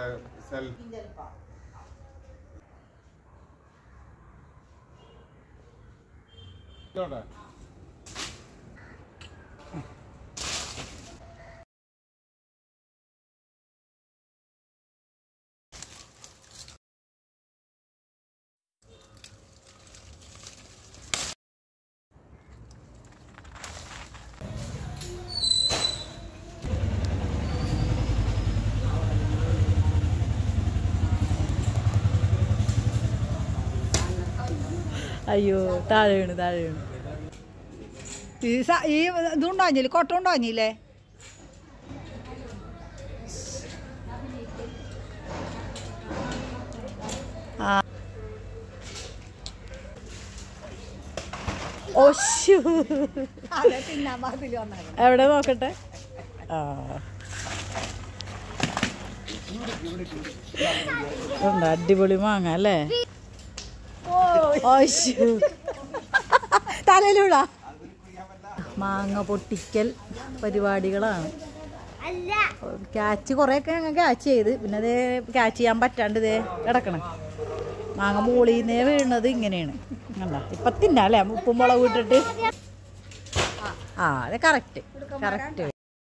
Self ഇതോടെ അയ്യോ താഴെ വീണ് താഴെ വീണ് ഈ സ- ഈ ഇതുണ്ടാഞ്ഞില്ലേ കൊട്ട ഉണ്ടാഞ്ഞില്ലേ ഒശു അതെ തിന്നാൻ പാകത്തിൽ വന്നത് എവിടെ നോക്കട്ടെ ആ ഉണ്ട്, അടിപൊളി മാങ്ങ അല്ലേ ഒശു തലയിലൂടാ മാങ്ങ പൊട്ടിക്കൽ പരിപാടികളാണ് ക്യാച്ച് കുറേയൊക്കെ ഞങ്ങൾ ക്യാച്ച് ചെയ്ത് പിന്നെ അതേ ക്യാച്ച് ചെയ്യാൻ പറ്റാണ്ട് ഇതേ കിടക്കണം മാങ്ങ മൂളിന്നേ വീഴുന്നത് ഇങ്ങനെയാണ് കണ്ട ഇപ്പം തിന്നാ അല്ലേ ഉപ്പും മുളക് ഇട്ടിട്ട് ആ അത് കറക്റ്റ് കറക്റ്റ്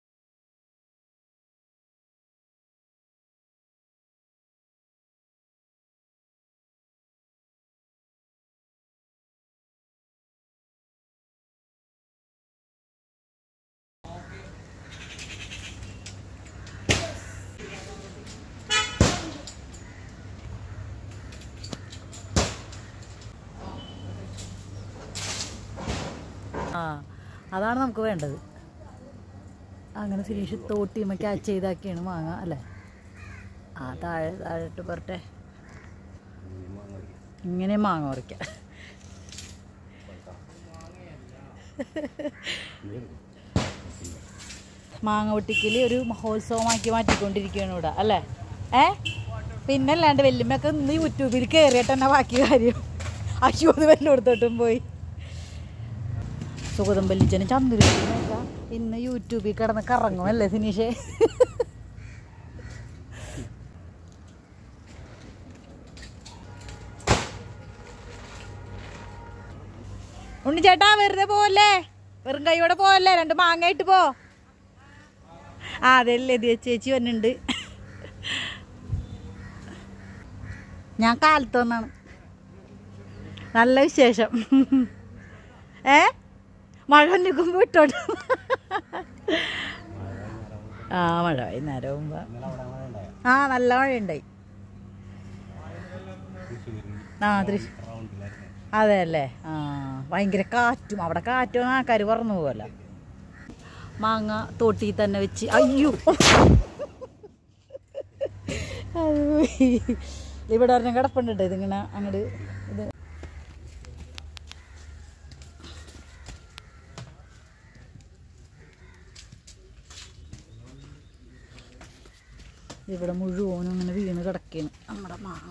ആ അതാണ് നമുക്ക് വേണ്ടത് അങ്ങനെ ഫിനിഷ് തോട്ടിയുമ്മ ക്യാച്ച് ചെയ്താക്കിയാണ് മാങ്ങ അല്ലേ ആ താഴെ താഴോട്ട് പോരട്ടെ ഇങ്ങനെ മാങ്ങ പറിക്കാം മാങ്ങ പൊട്ടിക്കൽ ഒരു മഹോത്സവമാക്കി മാറ്റിക്കൊണ്ടിരിക്കുകയാണ് ഇവിടെ അല്ലേ ഏ പിന്നെ അല്ലാണ്ട് വെല്ലുമ്മയൊക്കെ ഇന്ന് യൂട്യൂബിൽ കയറിയിട്ട് തന്നെ ബാക്കി കാര്യം അയ്യോ അത് വല്ലോടത്തോട്ടും പോയി സുഗതം വല്ലിച്ചന് ചന്ദ്രനൊക്കെ ഇന്ന് യൂട്യൂബിൽ കിടന്ന് കറങ്ങും അല്ലേ സിനീഷേ ഉണ്ണിച്ചേട്ടാ വെറുതെ പോവല്ലേ വെറും കൈയോടെ പോവല്ലേ രണ്ട് മാങ്ങ ഇട്ട് പോ ആ അതല്ലേ ഇത് ചേച്ചി വന്നിട്ടുണ്ട് ഞാൻ കാലത്ത് വന്നാണ് നല്ല വിശേഷം ഏ മഴ നിൽക്കുമ്പോൾ ഇട്ടോട്ട് ആ മഴ വൈകുന്നേരം ആകുമ്പോ ആ നല്ല മഴയുണ്ടായി ആ തൃശ്ശൂർ അതെ അല്ലേ ആ ഭയങ്കര കാറ്റും അവിടെ കാറ്റും ആൾക്കാർ പറഞ്ഞു പോകല്ല മാങ്ങ തോട്ടി തന്നെ വെച്ച് അയ്യോ അത് പോയി. ഇവിടെ ഒരെണ്ണം കിടപ്പുണ്ട് ട്ടോ. ഇതിങ്ങനെ അങ്ങോട്ട് ഇത് ഇവിടെ മുഴുവനും അങ്ങനെ വീണ് കിടക്കുകയാണ് നമ്മുടെ മാങ്ങ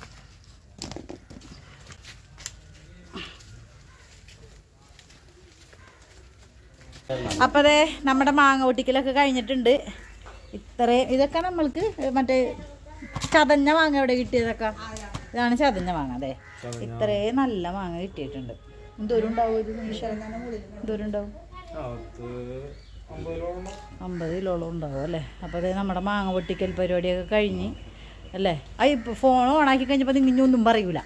അപ്പം അതെ നമ്മുടെ മാങ്ങ പൊട്ടിക്കലൊക്കെ കഴിഞ്ഞിട്ടുണ്ട് ഇത്രയും ഇതൊക്കെ നമ്മൾക്ക് മറ്റേ ചതഞ്ഞ മാങ്ങ എവിടെ കിട്ടിയതൊക്കെ ഇതാണ് ചതഞ്ഞ മാങ്ങ അതെ ഇത്രയും നല്ല മാങ്ങ കിട്ടിയിട്ടുണ്ട് എന്തോരം ഉണ്ടാവും ഒരു നിമിഷം എന്തോരം ഉണ്ടാവും അമ്പത് കിലോളം ഉണ്ടാവും അല്ലേ അപ്പോൾ അതെ നമ്മുടെ മാങ്ങ പൊട്ടിക്കൽ പരിപാടിയൊക്കെ കഴിഞ്ഞ് അല്ലേ ആ ഇപ്പൊ ഫോൺ ഓണാക്കി കഴിഞ്ഞപ്പോൾ നിങ്ങൾ ഒന്നും പറയൂല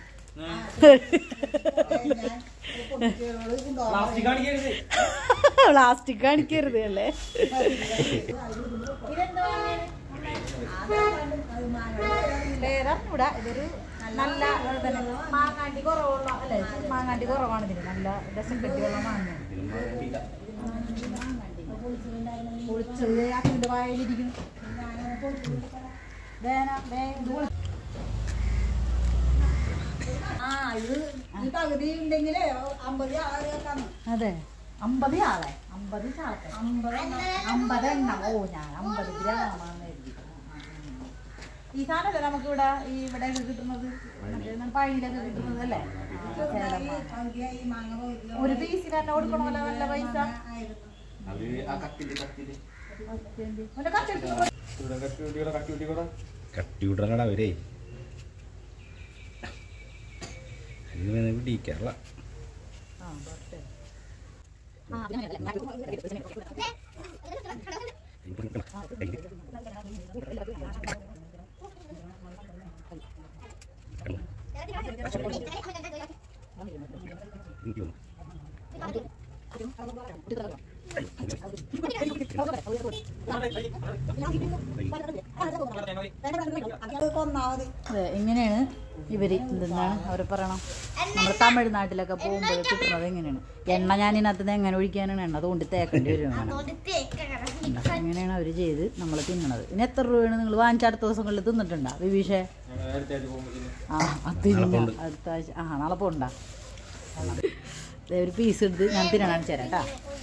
പ്ലാസ്റ്റിക് കാണിക്കരുത് അല്ലേ പേരറിഞ്ഞൂടാ ഇതൊരു നല്ല ഇതന്നെ മാങ്ങാണ്ടി കുറവുള്ള അല്ലേ മാങ്ങാണ്ടി കുറവാണ് ഇതിന് നല്ല രസക്കെട്ടിയുള്ള മാങ്ങ പൊളിച്ചത് അക്കിന്റെ വായിലിരിക്കുന്നു വേന വേ ഇത് പൊളി- ആ ഇത് ഈ പകുതി ഉണ്ടെങ്കിലേ അമ്പത് ആളെക്കാന്ന് അതെ അമ്പത് ആളെ അമ്പത് ചാക്ക അമ്പത് എണ്ണം ഓ ഞാൻ അമ്പത് ഗ്രാമാണ് എഴുതിയത്. ആ, ആ, ആ. ഈ സാധനമല്ലേ നമുക്ക് ഇവിടെ ഈ ഇവിടെ കിട്ടുന്നത് മറ്റേ നമ്മ പഴനിയിലൊക്കെ കിട്ടുന്നത് അല്ലേ ചേലം മാങ്ങ. പകുതിയായി മാങ്ങ പകുതി ഒരു പീസിന് തന്നെ കൊടുക്കണമല്ലോ നല്ല പൈസ അത് ആ കത്തില് കത്തില് അവന്റെ കച്ചവടത്തിന് ഇവിടെ കട്ടി കൂടി കൂടെ കട്ടി കൂടി കൂടെ കട്ടിവിടണടാ അവരേ അതിന് വേണം പിടിക്കാറില്ല കൊന്നാമതി അതെ ഇങ്ങനെയാണ് ഇവര് എന്തെന്നാണ് അവർ പറയണം നമ്മുടെ തമിഴ്നാട്ടിലൊക്കെ പോകുമ്പോൾ കിട്ടുന്നത് എങ്ങനെയാണ് എണ്ണ ഞാൻ ഇതിനകത്ത് നിന്ന് എങ്ങനെ ഒഴിക്കാനാണ് എണ്ണ അതുകൊണ്ട് തേക്കേണ്ടി വരും അങ്ങനെ. ഇങ്ങനെയാണ് അവർ ചെയ്ത് നമ്മൾ തിന്നണത് ഇനി എത്ര രൂപയാണ് നിങ്ങൾ വാങ്ങിച്ച അടുത്ത ദിവസങ്ങളിൽ തിന്നിട്ടുണ്ടോ വിഭീഷേ ആ അത് തിന്ന അടുത്ത ആഴ്ച ആ നാളെ പോണ്ട ദേ ഒരു പീസ് എടുത്ത് ഞാൻ തിന്നണം തരാം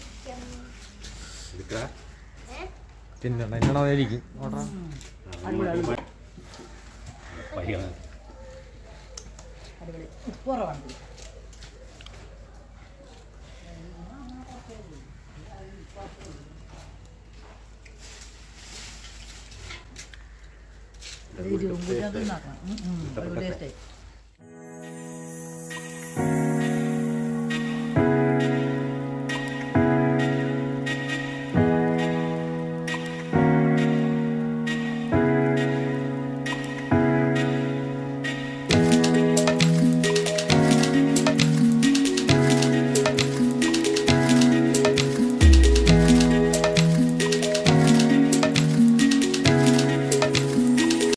കേട്ടാ തിന്നണം എന്നണായിരിക്കും അടിപൊളി അടിപൊളി പയ്യ അടിപൊളി ഉപ്പ് കുറവാണ് ഇതിൽ. ഇത് ഇരുമ്പ് ഇതിനകത്ത് ഉണ്ടാക്കണം. ഉം, ഉം. അടിപൊളി taste ആയി.